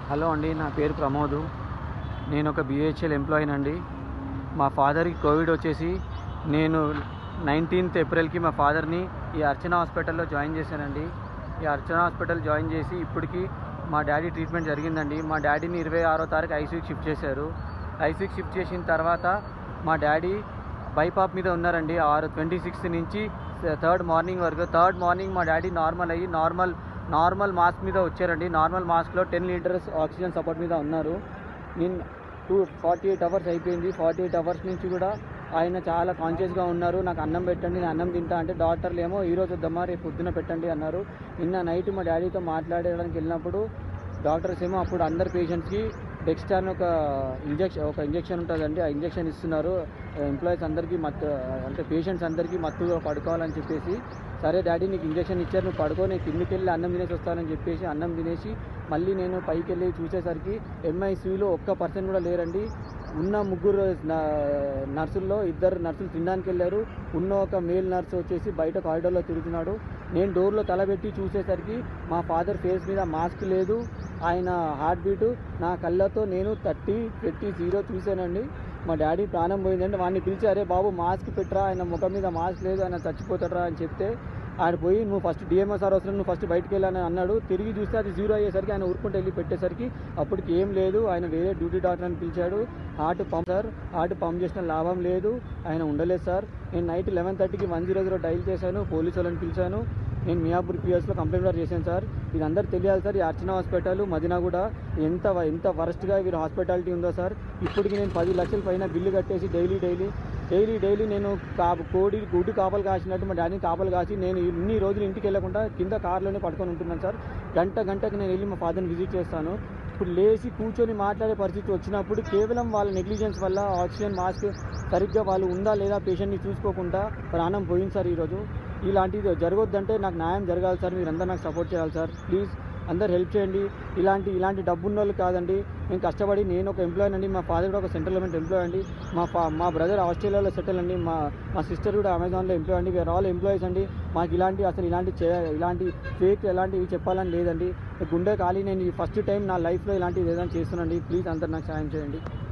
hello అండి నా పేరు ప్రమోదు నేను ఒక బిహెచ్ఎల్ ఎంప్లాయీని అండి మా ఫాదర్కి కోవిడ్ వచ్చేసి నేను నైన్టీన్త్ ఏప్రిల్కి మా ఫాదర్ని ఈ అర్చన హాస్పిటల్లో జాయిన్ చేశానండి ఈ అర్చన హాస్పిటల్ జాయిన్ చేసి ఇప్పటికి మా డాడీ ట్రీట్మెంట్ జరిగిందండి మా డాడీని ఇరవై ఆరో తారీఖు ఐసీయూకి షిఫ్ట్ చేశారు ఐసీయూకి షిఫ్ట్ చేసిన తర్వాత మా డాడీ బైపాప్ మీద ఉన్నారండి ఆరు ట్వంటీ సిక్స్త్ నుంచి థర్డ్ మార్నింగ్ వరకు థర్డ్ మార్నింగ్ మా డాడీ నార్మల్ అయ్యి నార్మల్ నార్మల్ మాస్క్ మీద వచ్చారండి నార్మల్ మాస్క్లో టెన్ లీటర్స్ ఆక్సిజన్ సపోర్ట్ మీద ఉన్నారు నేను టూ ఫార్టీ ఎయిట్ అవర్స్ అయిపోయింది ఫార్టీ ఎయిట్ అవర్స్ నుంచి కూడా ఆయన చాలా కాన్షియస్గా ఉన్నారు నాకు అన్నం పెట్టండి నేను అన్నం తింటా అంటే డాక్టర్లు ఏమో ఈ రోజు వద్దమ్మా రేపు పొద్దున పెట్టండి అన్నారు నిన్న నైట్ మా డాడీతో మాట్లాడడానికి వెళ్ళినప్పుడు డాక్టర్స్ ఏమో అప్పుడు అందరు పేషెంట్స్కి డెక్స్టాన్ ఒక ఇంజెక్షన్ ఒక ఇంజెక్షన్ ఉంటుందండి ఆ ఇంజెక్షన్ ఇస్తున్నారు ఎంప్లాయీస్ అందరికీ మత్తు అంటే పేషెంట్స్ అందరికీ మత్తుగా పడుకోవాలని చెప్పేసి సరే డాడీ నీకు ఇంజెక్షన్ ఇచ్చారు నువ్వు పడుకో నేను కిందికి వెళ్ళి అన్నం తినేసి వస్తానని చెప్పేసి అన్నం తినేసి మళ్ళీ నేను పైకి వెళ్ళి చూసేసరికి ఎంఐసీయూలో ఒక్క పర్సన్ కూడా లేరండి ఉన్న ముగ్గురు న- నర్సుల్లో ఇద్దరు నర్సులు తినడానికి వెళ్ళారు ఉన్న ఒక మేల్ నర్స్ వచ్చేసి బయట కారిడార్లో తిరుగుతున్నాడు నేను డోర్లో తలబెట్టి చూసేసరికి మా ఫాదర్ ఫేస్ మీద మాస్క్ లేదు ఆయన హార్ట్ బీటు నా కళ్ళతో నేను థర్టీ పెట్టి జీరో చూశానండి మా డాడీ ప్రాణం పోయిందంటే వాడిని పిలిచి అరే బాబు మాస్క్ పెట్టరా ఆయన ముఖం మీద మాస్క్ లేదు ఆయన చచ్చిపోతాడరా అని చెప్తే ఆయన పోయి నువ్వు ఫస్ట్ డిఎంఓ సార్ అవసరం నువ్వు ఫస్ట్ బయటికి వెళ్ళాలని అన్నాడు తిరిగి చూస్తే అది జీరో అయ్యేసరికి ఆయన ఊరుకుంటూ వెళ్ళి పెట్టేసరికి అప్పటికి ఏం లేదు ఆయన వేరే డ్యూటీ డాక్టర్ అని పిలిచాడు heart pump sir heart pump చేసిన లాభం లేదు ఆయన ఉండలేదు సార్ నేను నైట్ లెవెన్ థర్టీకి వన్ జీరో జీరో డైల్ చేశాను పోలీసు వాళ్ళని పిలిచాను నేను మియాపూర్ పిఎస్లో కంప్లైంట్ కూడా చేశాను సార్ ఇది అందరు తెలియాలి సార్ ఈ అర్చన హాస్పిటల్ మదినా కూడా ఎంత వ- ఎంత వరస్ట్గా వీరు హాస్పిటాలిటీ ఉందో సార్ ఇప్పటికి నేను పది లక్షల పైన బిల్లు కట్టేసి డైలీ డైలీ డైలీ డైలీ నేను కా కోడి గుడ్డు కాపలు కాసినట్టు మా డాడీని కాపలు కాసి నేను ఇన్ని రోజులు ఇంటికి వెళ్ళకుండా కింద కార్లోనే పడుకొని ఉంటున్నాను సార్ గంట గంటకి నేను వెళ్ళి మా ఫాదర్ని విజిట్ చేస్తాను ఇప్పుడు లేచి కూర్చొని మాట్లాడే పరిస్థితి వచ్చినప్పుడు కేవలం వాళ్ళ నెగ్లిజెన్స్ వల్ల ఆక్సిజన్ మాస్క్ సరిగ్గా వాళ్ళు ఉందా లేదా పేషెంట్ని చూసుకోకుండా ప్రాణం పోయింది సార్ ఈరోజు ఇలాంటిది జరగొద్దంటే నాకు న్యాయం జరగాలి సార్ మీరందరూ నాకు సపోర్ట్ చేయాలి సార్ ప్లీజ్ అందరు హెల్ప్ చేయండి ఇలాంటి ఇలాంటి డబ్బు ఉన్న వాళ్ళు కాదండి నేను కష్టపడి నేను ఒక ఎంప్లాయ్ అండి మా ఫాదర్ కూడా ఒక సెంట్రల్ గవర్నమెంట్ ఎంప్లాయ్ అండి మా ఫా మా బ్రదర్ ఆస్ట్రేలియాలో సెటిల్ అండి మా మా సిస్టర్ కూడా అమెజాన్లో ఎంప్లాయ్ అండి వీఆర్ ఆల్ ఎంప్లాయీస్ అండి మాకు ఇలాంటి అసలు ఇలాంటి చే ఇలాంటి ఫేక్ ఎలాంటివి చెప్పాలని లేదండి గుండె ఖాళీ నేను ఫస్ట్ టైం నా లైఫ్లో ఇలాంటివి ఏదైనా చేస్తున్నాండి ప్లీజ్ అందరు నాకు సాయం చేయండి